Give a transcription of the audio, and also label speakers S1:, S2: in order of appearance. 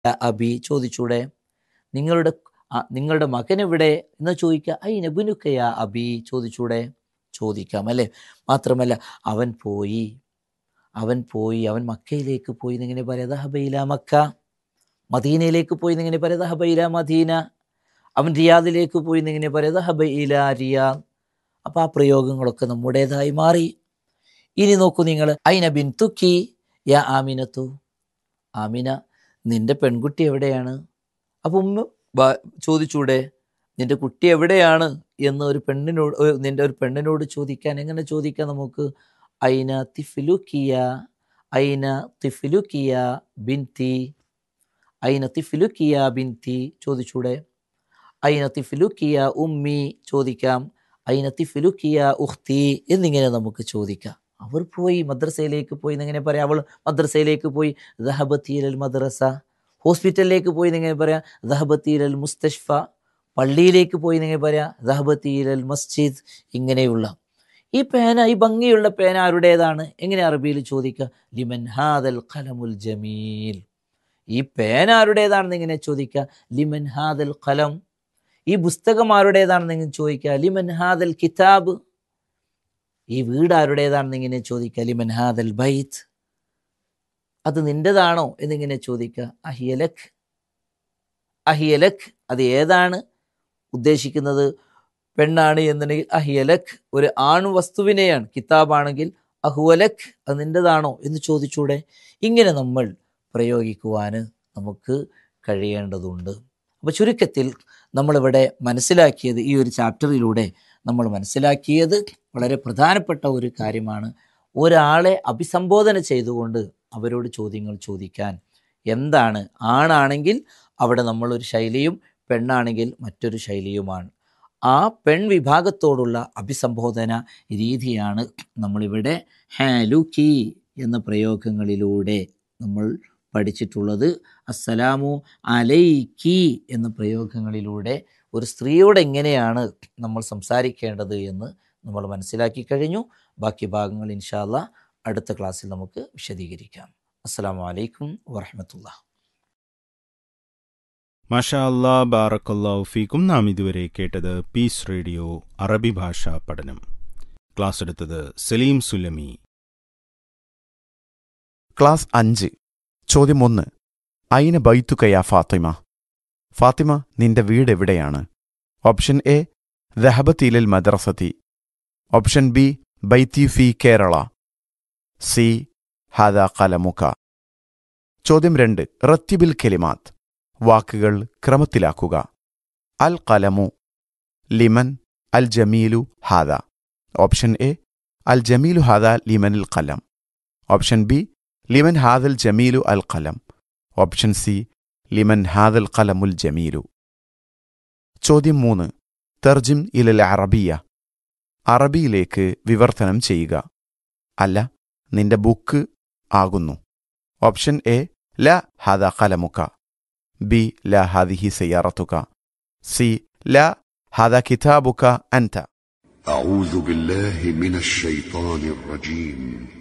S1: യാ അബി ചോദിച്ചൂടെ നിങ്ങളുടെ ആ, നിങ്ങളുടെ മകൻ എവിടെ എന്ന് ചോദിക്കുക ഐ നബുനുക്കയ അബി ചോദിച്ചൂടെ ചോദിക്കാം അല്ലേ മാത്രമല്ല അവൻ പോയി അവൻ പോയി അവൻ മക്കയിലേക്ക് പോയി എന്നിങ്ങനെ പറയാം ദഹബയില മക്ക മദീനയിലേക്ക് പോയി എന്നിങ്ങനെ പറയാം ദഹബയില മദീന അവൻ റിയാദിലേക്ക് പോയി എന്നിങ്ങനെ പറയാം ദഹബയില റിയാദ് അപ്പോൾ ആ പ്രയോഗങ്ങളൊക്കെ നമ്മുടേതായി മാറി ഇനി നോക്കൂ നിങ്ങൾ ഐന ബിൻ തുക്കി യാ ആമിനത്തു ആമിന നിന്റെ പെൺകുട്ടി എവിടെയാണ് അപ്പം ഉമ്മ ബ- ചോദിച്ചൂടെ നിന്റെ കുട്ടി എവിടെയാണ് എന്ന് ഒരു പെണ്ണിനോട് ഒരു- നിന്റെ ഒരു പെണ്ണിനോട് ചോദിക്കാൻ എങ്ങനെ ചോദിക്കാം നമുക്ക് ഐന തിഫിലുക്കിയ ഐന തിഫിലുക്കിയ ബിൻതി ഐന തിഫിലുക്കിയ ബിൻതി ചോദിച്ചൂടെ ഐന തിഫിലുക്കിയ ഉമ്മി ചോദിക്കാം ഐന തിഫിലുക്കിയ ഉഖ്തി എന്നിങ്ങനെ നമുക്ക് ചോദിക്കാം അവർ പോയി മദ്രസയിലേക്ക് പോയി എന്നിങ്ങനെ പറയാം അവൾ മദ്രസയിലേക്ക് പോയി ദഹബത്തീലൽ മദ്രസ ഹോസ്പിറ്റലിലേക്ക് പോയി എന്നിങ്ങനെ പറയാം ദഹബത്തീലൽ മുസ്തഷ്ഫ പള്ളിയിലേക്ക് പോയി എന്നിങ്ങനെ പറയാം ദഹബത്തീലൽ മസ്ജിദ് ഇങ്ങനെയുള്ള ഈ പേന ഈ ഭംഗിയുള്ള പേന ആരുടേതാണ് എങ്ങനെ അറബിയിൽ ചോദിക്കുക ലിമൻ ഹാദൽ ഖലമുൽ ജമീൽ ഈ പേന ആരുടേതാണെന്ന് ഇങ്ങനെ ചോദിക്കുക ലിമൻ ഹാദൽ ഖലം ഈ പുസ്തകം ആരുടേതാണെന്ന് ഇങ്ങനെ ചോദിക്കുക ലിമൻ ഹാദൽ കിതാബ് ഈ വീട് ആരുടേതാണെന്ന് ഇങ്ങനെ ചോദിക്കുക ലിമൻ ഹാദൽ ബൈത്ത് അത് നിന്റേതാണോ എന്നിങ്ങനെ ചോദിക്കുക അഹിയലക് അഹിയലക് അത് ഏതാണ് ഉദ്ദേശിക്കുന്നത് പെണ്ണാണ് എന്നുണ്ടെങ്കിൽ അഹിയലക് ഒരു ആണു വസ്തുവിനെയാണ് കിതാബാണെങ്കിൽ അഹുവലക് അത് നിന്റേതാണോ എന്ന് ചോദിച്ചൂടെ ഇങ്ങനെ നമ്മൾ പ്രയോഗിക്കുവാൻ നമുക്ക് കഴിയേണ്ടതുണ്ട് അപ്പോൾ ചുരുക്കത്തിൽ നമ്മളിവിടെ മനസ്സിലാക്കിയത് ഈ ഒരു ചാപ്റ്ററിലൂടെ നമ്മൾ മനസ്സിലാക്കിയത് വളരെ പ്രധാനപ്പെട്ട ഒരു കാര്യമാണ് ഒരാളെ അഭിസംബോധന ചെയ്തുകൊണ്ട് അവരോട് ചോദ്യങ്ങൾ ചോദിക്കാൻ എന്താണ് ആണാണെങ്കിൽ അവിടെ നമ്മളൊരു ശൈലിയും പെണ്ണാണെങ്കിൽ മറ്റൊരു ശൈലിയുമാണ് ആ പെൺ വിഭാഗത്തോടുള്ള അഭിസംബോധന രീതിയാണ് നമ്മളിവിടെ ഹാലുക്കി എന്ന പ്രയോഗങ്ങളിലൂടെ നമ്മൾ പഠിച്ചിട്ടുള്ളത് അസ്സലാമു അലൈക്കി എന്ന പ്രയോഗങ്ങളിലൂടെ ഒരു സ്ത്രീയോട് എങ്ങനെയാണ് നമ്മൾ സംസാരിക്കേണ്ടത് എന്ന് നമ്മൾ മനസ്സിലാക്കി കഴിഞ്ഞു ബാക്കി ഭാഗങ്ങൾ ഇൻഷാല്ല അടുത്ത ക്ലാസ്സിൽ നമുക്ക് വിശദീകരിക്കാം അസ്സലാമു അലൈക്കും വറഹമത്തുള്ള
S2: മാഷാ അല്ലാ ബാറക്കല്ലാഹു ഫീക്കും നാം ഇതുവരെ കേട്ടത് പീസ് റേഡിയോ അറബി ഭാഷാ പഠനം ക്ലാസ് എടുത്തത് സലീം സുലമി
S3: ക്ലാസ് അഞ്ച് ചോദ്യം ഒന്ന് അയിന ബൈത്തുക്കയ ഫാത്തിമ ഫാത്തിമ നിന്റെ വീട് എവിടെയാണ് ഓപ്ഷൻ എ ദഹബത്തീലൽ മദ്രസത്തി ഓപ്ഷൻ ബി ബൈത്തി ഫി കേരള സി ഹാദ കലമുക്ക ചോദ്യം രണ്ട് റത്തിബിൽ കെലിമാത്ത് വാക്കുകൾ ക്രമത്തിലാക്കുക അൽ കലമു ലിമൻ അൽ ജമീലു ഹാദ ഓപ്ഷൻ എ അൽ ജമീലു ഹാദ ലിമനിൽ കലം ഓപ്ഷൻ ബി ലിമൻ ഹാദൽ ജമീലു അൽ കലം ഓപ്ഷൻ സി ലിമൻ ഹാദൽ കലമുൽ ജമീലു ചോദ്യം മൂന്ന് തർജിം ഇലൽ അറബിയ അറബിയിലേക്ക് വിവർത്തനം ചെയ്യുക അല്ല നിന്റെ ബുക്ക് ആകുന്നു ഓപ്ഷൻ എ ല ഹാദ കലമുക്ക ബി ല ഹാദിഹി സയ്യാറത്തുക സി ല ഹാദ കിതാബുക അൻത
S4: أعوذ بالله من الشيطان الرجيم